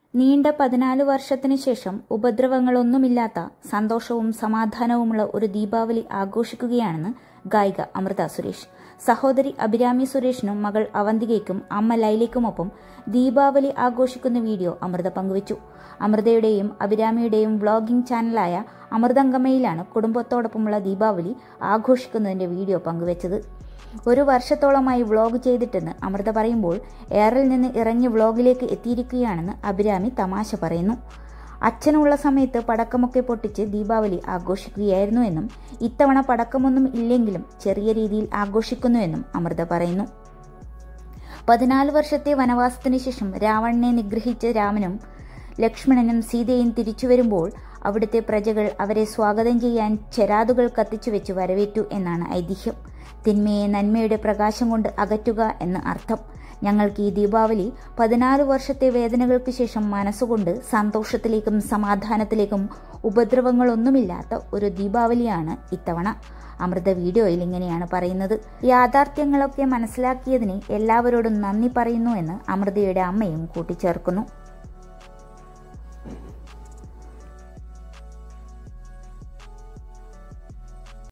നീണ്ട പതിനാല് വർഷത്തിനു ശേഷം ഉപദ്രവങ്ങളൊന്നുമില്ലാത്ത സന്തോഷവും സമാധാനവുമുള്ള ഒരു ദീപാവലി ആഘോഷിക്കുകയാണെന്ന് ഗായിക അമൃത സുരേഷ് സഹോദരി അഭിരാമി സുരേഷിനും മകൾ അവന്തികയ്ക്കും അമ്മ ലൈലയ്ക്കുമൊപ്പം ദീപാവലി ആഘോഷിക്കുന്ന വീഡിയോ അമൃത പങ്കുവച്ചു അമൃതയുടെയും അഭിരാമിയുടെയും വ്ളോഗിംഗ് ചാനലായ അമൃതംഗമയിലാണ് കുടുംബത്തോടൊപ്പമുള്ള ദീപാവലി ആഘോഷിക്കുന്നതിന്റെ വീഡിയോ പങ്കുവച്ചത് ഒരു വർഷത്തോളമായി വ്ളോഗ് ചെയ്തിട്ടെന്ന് അമൃത പറയുമ്പോൾ എയറിൽ നിന്ന് ഇറങ്ങി വ്ളോഗിലേക്ക് എത്തിയിരിക്കുകയാണെന്ന് അഭിരാമി തമാശ പറയുന്നു അച്ഛനുള്ള സമയത്ത് പടക്കമൊക്കെ പൊട്ടിച്ച് ദീപാവലി ആഘോഷിക്കുകയായിരുന്നു എന്നും ഇത്തവണ പടക്കമൊന്നും ഇല്ലെങ്കിലും ചെറിയ രീതിയിൽ ആഘോഷിക്കുന്നുവെന്നും അമൃത പറയുന്നു പതിനാല് വർഷത്തെ വനവാസത്തിന് ശേഷം രാവണനെ നിഗ്രഹിച്ച രാമനും ലക്ഷ്മണനും സീതയും തിരിച്ചു വരുമ്പോൾ അവിടുത്തെ പ്രജകൾ അവരെ സ്വാഗതം ചെയ്യാൻ ചെരാതുകൾ കത്തിച്ചു വെച്ച് വരവേറ്റു എന്നാണ് ഐതിഹ്യം തിന്മയെ നന്മയുടെ പ്രകാശം കൊണ്ട് അകറ്റുക എന്ന് അർത്ഥം ഞങ്ങൾക്ക് ഈ ദീപാവലി പതിനാല് വർഷത്തെ വേദനകൾക്ക് ശേഷം മനസ്സുകൊണ്ട് സന്തോഷത്തിലേക്കും സമാധാനത്തിലേക്കും ഉപദ്രവങ്ങളൊന്നുമില്ലാത്ത ഒരു ദീപാവലിയാണ് ഇത്തവണ അമൃത വീഡിയോയിൽ ഇങ്ങനെയാണ് പറയുന്നത് യാഥാർത്ഥ്യങ്ങളൊക്കെ മനസ്സിലാക്കിയതിന് എല്ലാവരോടും നന്ദി പറയുന്നു എന്ന് അമൃതയുടെ അമ്മയും കൂട്ടിച്ചേർക്കുന്നു